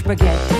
spaghetti,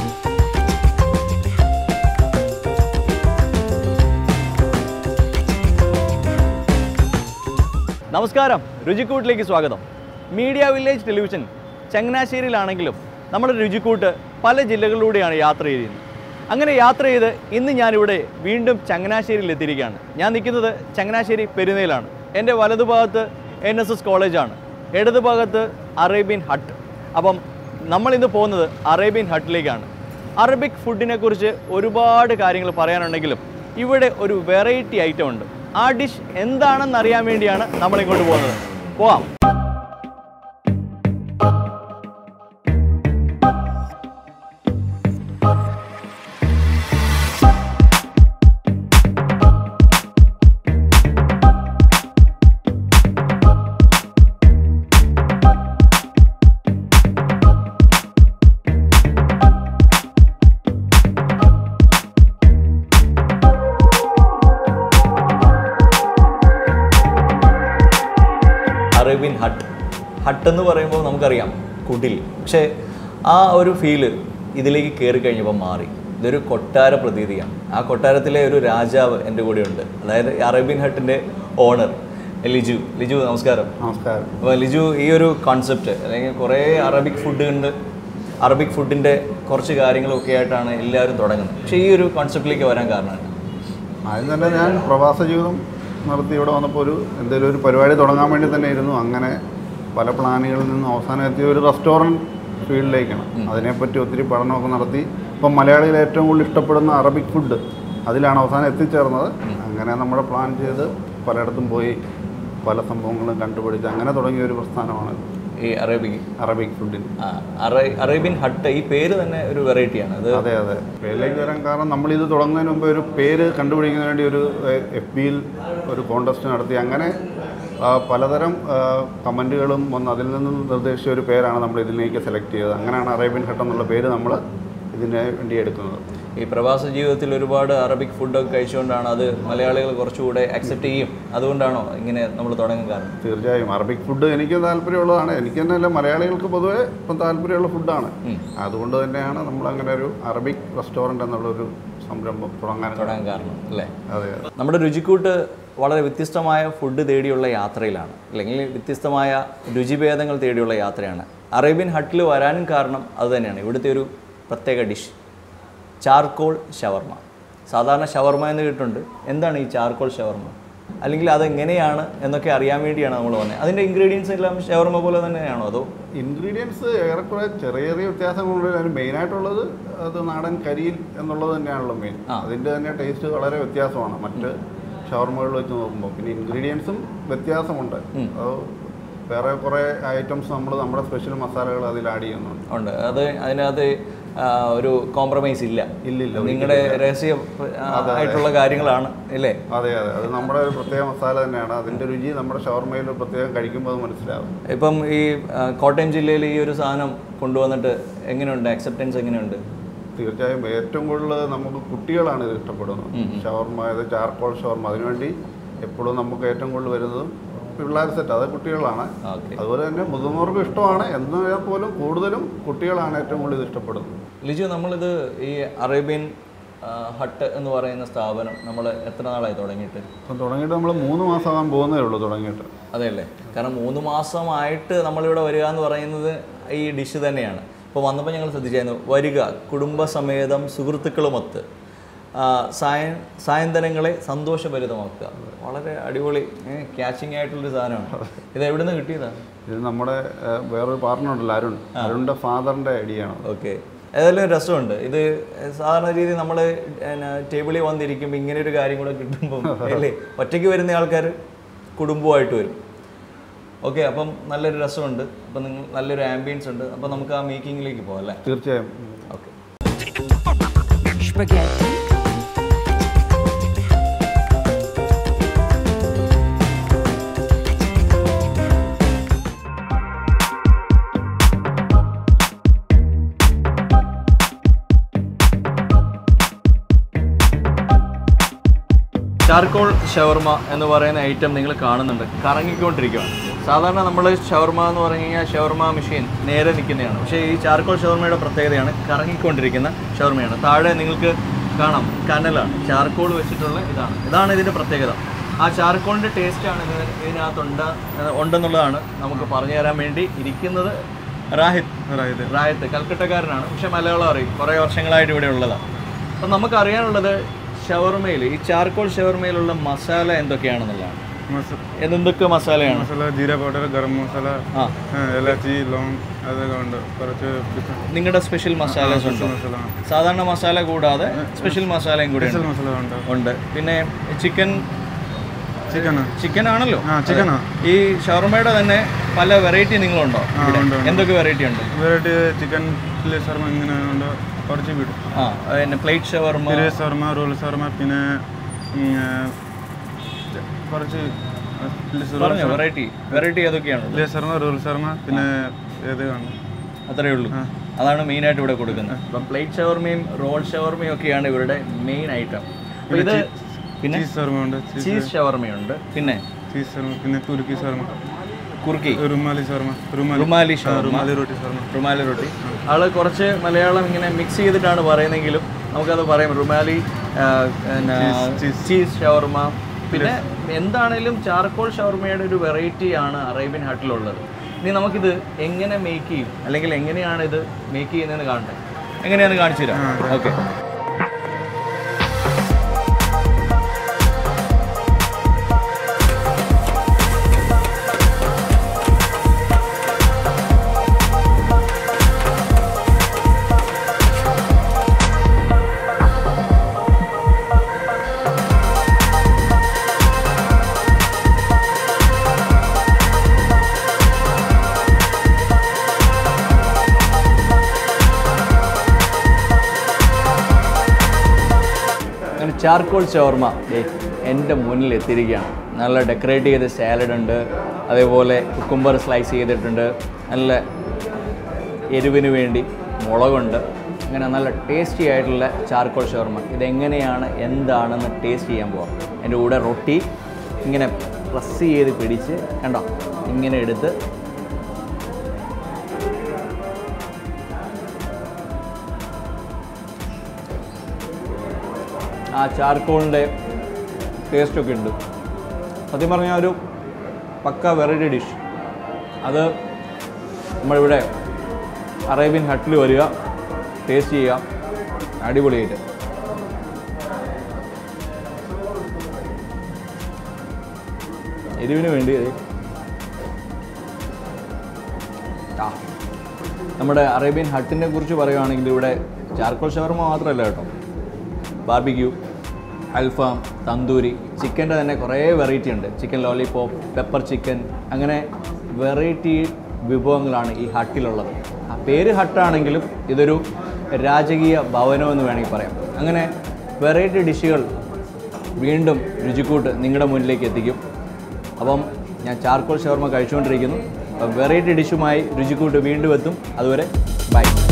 നമസ്കാരം രുചിക്കൂട്ടിലേക്ക് സ്വാഗതം media village television ചങ്ങനാശ്ശേരിയിലാണെങ്കിലും നമ്മുടെ രുചിക്കൂട്ട് പല ജില്ലകളിലൂടെയാണ് യാത്ര ചെയ്യുന്നത് അങ്ങനെ യാത്ര ചെയ്ത് ഇന്ന് ഞാനിവിടെ വീണ്ടും ചങ്ങനാശ്ശേരിയിൽ എത്തിയിരിക്കുകയാണ് ഞാൻ നിൽക്കുന്നത് ചങ്ങനാശ്ശേരി പെരുന്നയിലാണ് എൻ്റെ വലതുഭാഗത്ത് എൻ എസ് എസ് കോളേജാണ് ഇടതുഭാഗത്ത് അറേബ്യൻ ഹട്ട് അപ്പം നമ്മൾ ഇന്ന് പോകുന്നത് അറേബ്യൻ ഹട്ടിലേക്കാണ് അറബിക് ഫുഡിനെ കുറിച്ച് ഒരുപാട് കാര്യങ്ങൾ പറയാനുണ്ടെങ്കിലും ഇവിടെ ഒരു വെറൈറ്റി ഐറ്റം ഉണ്ട് ആ ഡിഷ് എന്താണെന്ന് അറിയാൻ വേണ്ടിയാണ് നമ്മൾ ഇങ്ങോട്ട് പോകുന്നത് പോവാം അറേബ്യൻ ഹട്ട് ഹട്ട് എന്ന് പറയുമ്പോൾ നമുക്കറിയാം കുടിൽ പക്ഷേ ആ ഒരു ഫീല് ഇതിലേക്ക് കയറി കഴിഞ്ഞപ്പോൾ മാറി ഇതൊരു കൊട്ടാര പ്രതീതിയാണ് ആ കൊട്ടാരത്തിലെ ഒരു രാജാവ് എൻ്റെ കൂടെ ഉണ്ട് അതായത് അറേബ്യൻ ഹട്ടിൻ്റെ ഓണർ ലിജു ലിജു നമസ്കാരം നമസ്കാരം അപ്പോൾ ലിജു ഈ ഒരു കോൺസെപ്റ്റ് അല്ലെങ്കിൽ കുറേ അറബിക് ഫുഡ് ഉണ്ട് അറബിക് ഫുഡിൻ്റെ കുറച്ച് കാര്യങ്ങളൊക്കെ ആയിട്ടാണ് എല്ലാവരും തുടങ്ങുന്നത് പക്ഷേ ഈ ഒരു കോൺസെപ്റ്റിലേക്ക് വരാൻ കാരണം എന്താ? ആദ്യം തന്നെ ഞാൻ പ്രവാസ ജീവിതം നടത്തി ഇവിടെ വന്നപ്പോൾ ഒരു എന്തെങ്കിലും ഒരു പരിപാടി തുടങ്ങാൻ വേണ്ടി തന്നെ ഇരുന്നു അങ്ങനെ പല പ്ലാനുകളിൽ നിന്നും അവസാനം എത്തിയ ഒരു റെസ്റ്റോറൻറ്റ് ഫീൽഡിലേക്കാണ് അതിനെപ്പറ്റി ഒത്തിരി പഠനമൊക്കെ നടത്തി ഇപ്പം മലയാളികൾ ഏറ്റവും കൂടുതൽ ഇഷ്ടപ്പെടുന്ന അറബിക് ഫുഡ് അതിലാണ് അവസാനം എത്തിച്ചേർന്നത് അങ്ങനെ നമ്മുടെ പ്ലാൻ ചെയ്ത് പലയിടത്തും പോയി പല സംഭവങ്ങളും കണ്ടുപിടിച്ച് അങ്ങനെ തുടങ്ങിയ ഒരു പ്രസ്ഥാനമാണ് ഈ അറേബിക് അറബിക് ഫുഡിന് ആ, അറേ- അറേബ്യൻ ഹട്ട് ഈ പേര് തന്നെ ഒരു വെറൈറ്റിയാണ് അത് അതെ അതെ പേരിലേക്ക് വരാൻ കാരണം നമ്മൾ ഇത് തുടങ്ങുന്നതിന് മുമ്പ് ഒരു പേര് കണ്ടുപിടിക്കുന്നതിന് വേണ്ടി ഒരു എഫ് ബിയിൽ ഒരു കോൺടെസ്റ്റ് നടത്തി അങ്ങനെ ആ, പലതരം കമൻറ്റുകളും വന്ന് അതിൽ നിന്ന് നിർദ്ദേശിച്ച ഒരു പേരാണ് നമ്മൾ ഇതിലേക്ക് സെലക്ട് ചെയ്തത് അങ്ങനെയാണ് അറേബ്യൻ ഹട്ട് എന്നുള്ള പേര് നമ്മൾ ഇതിന് വേണ്ടി എടുക്കുന്നത് ഈ പ്രവാസ ജീവിതത്തിൽ ഒരുപാട് അറബിക് ഫുഡൊക്കെ കഴിച്ചുകൊണ്ടാണ് അത് മലയാളികൾ കുറച്ചുകൂടെ അക്സെപ്റ്റ് ചെയ്യും അതുകൊണ്ടാണോ ഇങ്ങനെ നമ്മൾ തുടങ്ങാൻ കാരണം തീർച്ചയായും അറബിക് ഫുഡ് എനിക്ക് താല്പര്യമുള്ളതാണ് എനിക്ക് തന്നെ അല്ല മലയാളികൾക്ക് പൊതുവെ ഇപ്പം താല്പര്യമുള്ള ഫുഡാണ് അതുകൊണ്ട് തന്നെയാണ് നമ്മൾ അങ്ങനെ ഒരു അറബിക് റെസ്റ്റോറൻറ്റ് എന്നുള്ളൊരു സംരംഭം തുടങ്ങാൻ തുടങ്ങാൻ കാരണം അല്ലേ അതെ അതെ നമ്മുടെ രുചിക്കൂട്ട് വളരെ വ്യത്യസ്തമായ ഫുഡ് തേടിയുള്ള യാത്രയിലാണ് അല്ലെങ്കിൽ വ്യത്യസ്തമായ രുചിഭേദങ്ങൾ തേടിയുള്ള യാത്രയാണ് അറേബ്യൻ ഹട്ടിൽ വരാനും കാരണം അതുതന്നെയാണ് ഇവിടുത്തെ ഒരു പ്രത്യേക ഡിഷ് ചാർക്കോൾ ഷവർമ സാധാരണ ഷവർമ എന്ന് കേട്ടിട്ടുണ്ട് എന്താണ് ഈ ചാർക്കോൾ ഷവർമ അല്ലെങ്കിൽ അതെങ്ങനെയാണ് എന്നൊക്കെ അറിയാൻ വേണ്ടിയാണ് നമ്മൾ വന്നത് അതിൻ്റെ ഇൻഗ്രീഡിയൻസ് എല്ലാം ഷവർമ പോലെ തന്നെയാണോ അതോ ഇൻഗ്രീഡിയൻസ് ഏറെക്കുറെ ചെറിയ ചെറിയ വ്യത്യാസങ്ങളുണ്ട് അതിന് മെയിനായിട്ടുള്ളത് അത് നാടൻ കരിയിൽ എന്നുള്ളത് തന്നെയാണല്ലോ മെയിൻ ആ. അതിൻ്റെ തന്നെ ടേസ്റ്റ് വളരെ വ്യത്യാസമാണ് മറ്റ് ഷവർമകൾ വെച്ച് നോക്കുമ്പോൾ പിന്നെ ഇൻഗ്രീഡിയൻസും വ്യത്യാസമുണ്ട് അത് വേറെ കുറേ ഐറ്റംസ് നമ്മൾ നമ്മുടെ സ്പെഷ്യൽ മസാലകൾ അതിൽ ആഡ് ചെയ്യുന്നുണ്ട് ഉണ്ട് അത് അതിനകത്ത് ആ, ഒരു കോംപ്രമൈസ് ഇല്ല ഇല്ലില്ല നിങ്ങളുടെ രഹസ്യ ആ, ആയിട്ടുള്ള കാര്യങ്ങളാണ് അല്ലേ അതെ അതെ അത് നമ്മുടെ ഒരു പ്രത്യേക മസാല തന്നെയാണ് അതിൻ്റെ രുചി നമ്മുടെ ഷവർമയിൽ പ്രത്യേകം കഴിക്കുമ്പോൾ അത് മനസ്സിലാവും ഇപ്പം ഈ ആ, കോട്ടയം ജില്ലയിൽ ഈ ഒരു സാധനം കൊണ്ടുവന്നിട്ട് എങ്ങനെയുണ്ട് അക്സെപ്റ്റൻസ് എങ്ങനെയുണ്ട് തീർച്ചയായും ഏറ്റവും കൂടുതൽ നമുക്ക് കുട്ടികളാണ് ഇത് ഇഷ്ടപ്പെടുന്നത് ഷവർമ ഇത് ചാർക്കോൾ ഷവർമ അതിനുവേണ്ടി എപ്പോഴും നമുക്ക് ഏറ്റവും കൂടുതൽ വരുന്നതും പിള്ളേർ സെറ്റ് അത് കുട്ടികളാണ് ഓക്കെ അതുപോലെ തന്നെ മുതിർന്നവർക്കും ഇഷ്ടമാണ് എന്നാൽ പോലും കൂടുതലും കുട്ടികളാണ് ഏറ്റവും കൂടുതൽ ഇത് ഇഷ്ടപ്പെടുന്നത് ലിജു നമ്മളിത് ഈ അറേബ്യൻ ആ, ഹട്ട് എന്ന് പറയുന്ന സ്ഥാപനം നമ്മൾ എത്ര നാളായി തുടങ്ങിയിട്ട് അപ്പം തുടങ്ങിയിട്ട് നമ്മൾ മൂന്ന് മാസമാകാൻ പോകുന്നതേ ഉള്ളൂ തുടങ്ങിയിട്ട് അതെയല്ലേ കാരണം മൂന്ന് മാസമായിട്ട് നമ്മളിവിടെ വരിക എന്ന് പറയുന്നത് ഈ ഡിഷ് തന്നെയാണ് ഇപ്പോൾ വന്നപ്പോൾ ഞങ്ങൾ ശ്രദ്ധിച്ചായിരുന്നു വരിക കുടുംബസമേതം സുഹൃത്തുക്കളുമൊത്ത് ആ, സായ സായന്തനങ്ങളെ സന്തോഷഭരിതമാക്കുക വളരെ അടിപൊളി ക്യാച്ചിങ് ആയിട്ടുള്ളൊരു സാധനമാണ് ഇത് എവിടെ നിന്ന് കിട്ടിയതാണ് ഇത് നമ്മുടെ ഏഹ്, വേറൊരു പാർട്ണർ ഉണ്ടല്ലോ അരുൺ അരുണിൻ്റെ ഫാദറിൻ്റെ ഐഡിയ ആണ് ഓക്കെ ഏതായാലും രസമുണ്ട് ഇത് സാധാരണ രീതി നമ്മൾ ടേബിളിൽ വന്നിരിക്കുമ്പോൾ ഇങ്ങനെ ഒരു കാര്യം കൂടെ കിട്ടുമ്പോൾ അല്ലേ ഒറ്റയ്ക്ക് വരുന്ന ആൾക്കാർ കുടുംബമായിട്ട് വരും ഓക്കെ അപ്പം നല്ലൊരു രസമുണ്ട് അപ്പം നിങ്ങൾ നല്ലൊരു ആംബിയൻസ് ഉണ്ട് അപ്പം നമുക്ക് ആ മേക്കിങ്ങിലേക്ക് പോകാം അല്ലേ തീർച്ചയായും ഓക്കെ spaghetti, ചാർക്കോൾ ഷവർമ എന്ന് പറയുന്ന ഐറ്റം നിങ്ങൾ കാണുന്നുണ്ട് കറങ്ങിക്കൊണ്ടിരിക്കുകയാണ് സാധാരണ നമ്മൾ ഷവർമ എന്ന് പറഞ്ഞു കഴിഞ്ഞാൽ ഷവർമ മെഷീൻ നേരെ നിൽക്കുന്നതാണ് പക്ഷേ ഈ ചാർക്കോൾ ഷവർമയുടെ പ്രത്യേകതയാണ് കറങ്ങിക്കൊണ്ടിരിക്കുന്ന ഷവർമയാണ് താഴെ നിങ്ങൾക്ക് കാണാം കനലാണ് ചാർക്കോൾ വെച്ചിട്ടുള്ള ഇതാണ് ഇതാണ് ഇതിൻ്റെ പ്രത്യേകത ആ ചാർക്കോളിൻ്റെ ടേസ്റ്റാണ് ഇത് ഇതിനകത്തുണ്ട് ഉണ്ടെന്നുള്ളതാണ് നമുക്ക് പറഞ്ഞു തരാൻ വേണ്ടി ഇരിക്കുന്നത് റാഹിദ് അതായത് റായത്ത് കൽക്കട്ടക്കാരനാണ് പക്ഷെ മലയാളം അറിയും കുറേ വർഷങ്ങളായിട്ട് ഇവിടെ ഉള്ളതാണ് അപ്പം നമുക്ക് അറിയാനുള്ളത് ഷവർമയിൽ ഈ ചാർക്കോൾ ഷവർമയിലുള്ള മസാല എന്തൊക്കെയാണെന്നുള്ളതാണ് മസ- എന്തൊക്കെ മസാലയാണ് മസാല ജീര പൗഡർ ഗരം മസാല ആ ആ, ഇലാച്ചി ലോങ് അതൊക്കെ ഉണ്ട് കുറച്ച് പിസ്ത- നിങ്ങളുടെ സ്പെഷ്യൽ മസാലസ് ഉണ്ടോ മസാല സാധാരണ മസാല കൂടാതെ സ്പെഷ്യൽ മസാലയും കൂടി സ്പെഷ്യൽ മസാല ഉണ്ട് ഉണ്ട് പിന്നെ ചിക്കൻ ചിക്കനാ ചിക്കൻ ആണല്ലോ ആ ചിക്കനാ ഈ ഷവർമയുടെ തന്നെ പല വെറൈറ്റി നിങ്ങളുണ്ടോ ആ ഇവിടെ? ഉണ്ട് ഉണ്ട്. എന്തൊക്കെ വെറൈറ്റി ഉണ്ട് വെറൈറ്റി ചിക്കൻ ചില്ലി ശർമ്മ ഇങ്ങനെ ഉണ്ട് കുറച്ച് വിടും ആ പിന്നെ plate shawarma chilli shawarma roll shawarma പിന്നെ ഉം, ആ, കുറച്ച് പറഞ്ഞോ വെറൈറ്റി വെറൈറ്റി ഏതൊക്കെയാണ് ചില്ലി ശർമ്മ റോൾ ശർമ്മ പിന്നെ ഏത് കാണും അത്രയേ ഉള്ളൂ അതാണ് മെയിനായിട്ട് ഇവിടെ കൊടുക്കുന്നത് അപ്പം പ്ലേറ്റ് ഷവർമയും റോൾ ഷവർമയും ഒക്കെയാണ് ഇവരുടെ മെയിൻ ഐറ്റം അപ്പോൾ ഇത് പിന്നെ ചീസ് ശർമ്മ ഉണ്ട് ചീസ് ചീസ് ഷവർമയുണ്ട് പിന്നെ ചീസ് ശർമ്മ പിന്നെ തുർക്കി ശർമ്മ കുർക്കി റുമാലി ശർമ്മ റുമാലി റുമാലി ആ, ഷവർമ റുമാലി റൊട്ടി ശർമ്മ റുമാലി റൊട്ടി ആള് കുറച്ച് മലയാളം ഇങ്ങനെ മിക്സ് ചെയ്തിട്ടാണ് പറയുന്നെങ്കിലും നമുക്കത് പറയാം റുമാലി ആ, പിന്നെ ചീസ് ഷവർമ പിന്നെ എന്താണേലും ചാർക്കോൾ ഷവർമയുടെ ഒരു വെറൈറ്റി ആണ് അറേബ്യൻ ഹട്ടിലുള്ളത് ഇനി നമുക്കിത് എങ്ങനെ മേക്ക് ചെയ്യും അല്ലെങ്കിൽ എങ്ങനെയാണ് ഇത് മേക്ക് ചെയ്യുന്നതെന്ന് കാണട്ടെ എങ്ങനെയാണെന്ന് കാണിച്ചു തരാം ഓക്കെ അങ്ങനെ ചാർക്കോൾ ഷവർമ ദേ എൻ്റെ മുന്നിൽ എത്തിയിരിക്കുകയാണ് നല്ല ഡെക്കറേറ്റ് ചെയ്ത സാലഡ് ഉണ്ട് അതേപോലെ കുക്കുംബർ സ്ലൈസ് ചെയ്തിട്ടുണ്ട് നല്ല എരിവിന് വേണ്ടി മുളകുണ്ട് അങ്ങനെ നല്ല ടേസ്റ്റി ആയിട്ടുള്ള ചാർക്കോൾ ഷവർമ ഇതെങ്ങനെയാണ് എന്താണെന്ന് ടേസ്റ്റ് ചെയ്യാൻ പോകാം എൻ്റെ കൂടെ റൊട്ടി ഇങ്ങനെ പ്രസ് ചെയ്ത് പിടിച്ച് കണ്ടോ ഇങ്ങനെ എടുത്ത് ആ ചാർക്കോളിൻ്റെ ടേസ്റ്റൊക്കെ ഉണ്ട് സത്യം പറഞ്ഞാൽ ഒരു പക്ക വെറൈറ്റി ഡിഷ് അത് നമ്മളിവിടെ അറേബ്യൻ ഹട്ടിൽ വരിക ടേസ്റ്റ് ചെയ്യുക അടിപൊളിയായിട്ട് എരിവിന് വേണ്ടി ദേ. ആ നമ്മുടെ അറേബ്യൻ ഹട്ടിനെ കുറിച്ച് പറയുകയാണെങ്കിൽ ഇവിടെ ചാർക്കോൾ ഷവർമ മാത്രമല്ല കേട്ടോ ബാർബിക്യൂ അൽഫാം തന്തൂരി ചിക്കൻ്റെ തന്നെ കുറേ വെറൈറ്റി ഉണ്ട് ചിക്കൻ ലോലിപോപ്പ് പെപ്പർ ചിക്കൻ അങ്ങനെ വെറൈറ്റി വിഭവങ്ങളാണ് ഈ ഹട്ടിലുള്ളത് ആ പേര് ഹട്ടാണെങ്കിലും ഇതൊരു രാജകീയ ഭവനം എന്ന് വേണമെങ്കിൽ പറയാം അങ്ങനെ വെറൈറ്റി ഡിഷുകൾ വീണ്ടും രുചിക്കൂട്ട് നിങ്ങളുടെ മുന്നിലേക്ക് എത്തിക്കും അപ്പം ഞാൻ ചാർക്കോൾ ഷവർമ കഴിച്ചുകൊണ്ടിരിക്കുന്നു അപ്പം വെറൈറ്റി ഡിഷുമായി രുചിക്കൂട്ട് വീണ്ടും എത്തും അതുവരെ ബൈ